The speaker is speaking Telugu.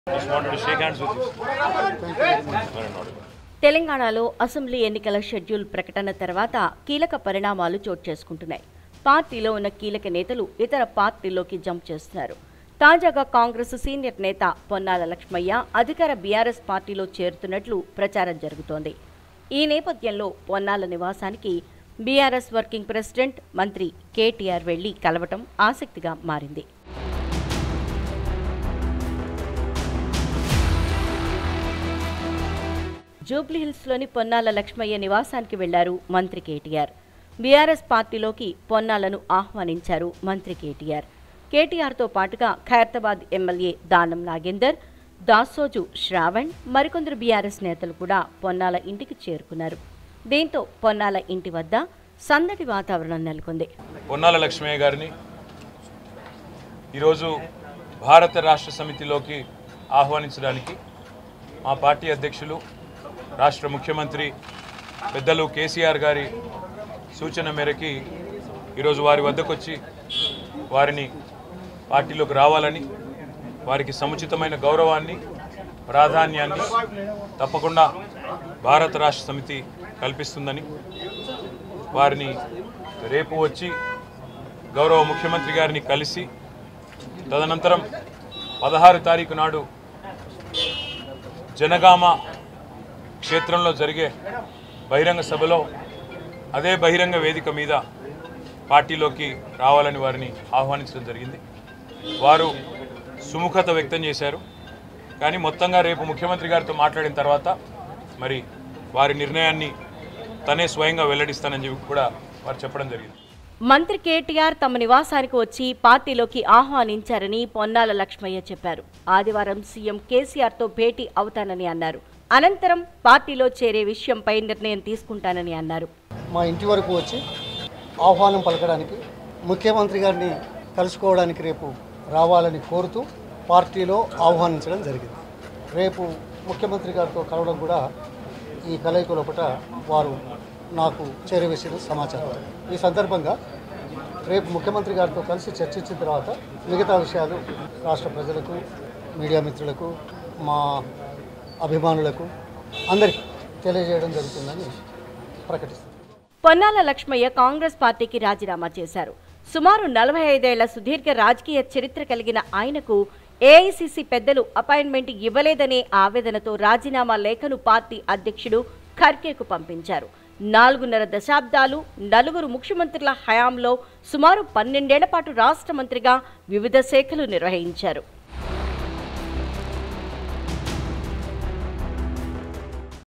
Just wanted to shake hands with you. Very naughty. తెలంగాణలో అసెంబ్లీ ఎన్నికల షెడ్యూల్ ప్రకటన తర్వాత కీలక పరిణామాలు చోటు చేసుకుంటున్నాయి పార్టీలో ఉన్న కీలక నేతలు ఇతర పార్టీల్లోకి జంప్ చేస్తున్నారు తాజాగా కాంగ్రెస్ సీనియర్ నేత పొన్నాల లక్ష్మయ్య అధికార బీఆర్ఎస్ పార్టీలో చేరుతున్నట్లు ప్రచారం జరుగుతోంది ఈ నేపథ్యంలో పొన్నాల నివాసానికి బీఆర్ఎస్ వర్కింగ్ ప్రెసిడెంట్ మంత్రి కేటీఆర్ వెళ్లి కలవటం ఆసక్తిగా మారింది జూబ్లీహిల్స్లోని పొన్నాల లక్ష్మయ్య నివాసానికి వెళ్లారు మంత్రి కేటీఆర్ బీఆర్ఎస్ పార్టీలోకి పొన్నాలను ఆహ్వానించారు మంత్రి కేటీఆర్ కేటీఆర్తో పాటుగా ఖైరతాబాద్ ఎమ్మెల్యే దానం నాగేందర్ దాసోజు శ్రావణ్ మరికొందరు బీఆర్ఎస్ నేతలు కూడా పొన్నాల ఇంటికి చేరుకున్నారు దీంతో పొన్నాల ఇంటి వద్ద సందడి వాతావరణం నెలకొంది పొన్నాల లక్ష్మయ్య గారిని ఈరోజు భారత రాష్ట్ర సమితిలోకి ఆహ్వానించడానికి మా పార్టీ అధ్యక్షులు రాష్ట్ర ముఖ్యమంత్రి పెద్దలు కేసీఆర్ గారి సూచన మేరకి ఈరోజు వారి వద్దకు వచ్చి వారిని పార్టీలోకి రావాలని వారికి సముచితమైన గౌరవాన్ని ప్రాధాన్యాన్ని తప్పకుండా భారత రాష్ట్ర సమితి కల్పిస్తుందని వారిని రేపు వచ్చి గౌరవ ముఖ్యమంత్రి గారిని కలిసి తదనంతరం పదహారు తారీఖు నాడు జనగామ క్షేత్రంలో జరిగే బహిరంగ సభలో అదే బహిరంగ వేదిక మీద పార్టీలోకి రావాలని వారిని ఆహ్వానించడం జరిగింది వారు సుముఖత వ్యక్తం చేశారు కానీ మొత్తంగా రేపు ముఖ్యమంత్రి గారితో మాట్లాడిన తర్వాత మరి వారి నిర్ణయాన్ని తనే స్వయంగా వెల్లడిస్తానని చెప్పి కూడా వారు చెప్పడం జరిగింది మంత్రి కేటీఆర్ తమ నివాసానికి వచ్చి పార్టీలోకి ఆహ్వానించారని పొన్నాల లక్ష్మయ్య చెప్పారు ఆదివారం సీఎం కేసీఆర్తో భేటీ అవుతానని అన్నారు అనంతరం పార్టీలో చేరే విషయంపై నిర్ణయం తీసుకుంటానని అన్నారు మా ఇంటి వరకు వచ్చి ఆహ్వానం పలకడానికి ముఖ్యమంత్రి గారిని కలుసుకోవడానికి రేపు రావాలని కోరుతూ పార్టీలో ఆహ్వానించడం జరిగింది రేపు ముఖ్యమంత్రి గారితో కలవడం కూడా ఈ కలయిక లోపల వారు నాకు చేరవేసిన సమాచారం ఈ సందర్భంగా రేపు ముఖ్యమంత్రి గారితో కలిసి చర్చించిన తర్వాత మిగతా విషయాలు రాష్ట్ర ప్రజలకు మీడియా మిత్రులకు మా అభిమానులకు అందరికీ తెలియజేయడం జరుగుతుందని ప్రకటిస్తున్నాను పొన్నాల లక్ష్మయ్య కాంగ్రెస్ పార్టీకి రాజీనామా చేశారు సుమారు నలభై ఐదేళ్ల సుదీర్ఘ రాజకీయ చరిత్ర కలిగిన ఆయనకు ఏఐసిసి పెద్దలు అపాయింట్మెంట్ ఇవ్వలేదనే ఆవేదనతో రాజీనామా లేఖను పార్టీ అధ్యక్షుడు ఖర్గేకు పంపించారు నాలుగున్నర దశాబ్దాలు నలుగురు ముఖ్యమంత్రుల హయాంలో సుమారు పన్నెండేళ్ల పాటు రాష్ట్ర మంత్రిగా వివిధ శాఖలు నిర్వహించారు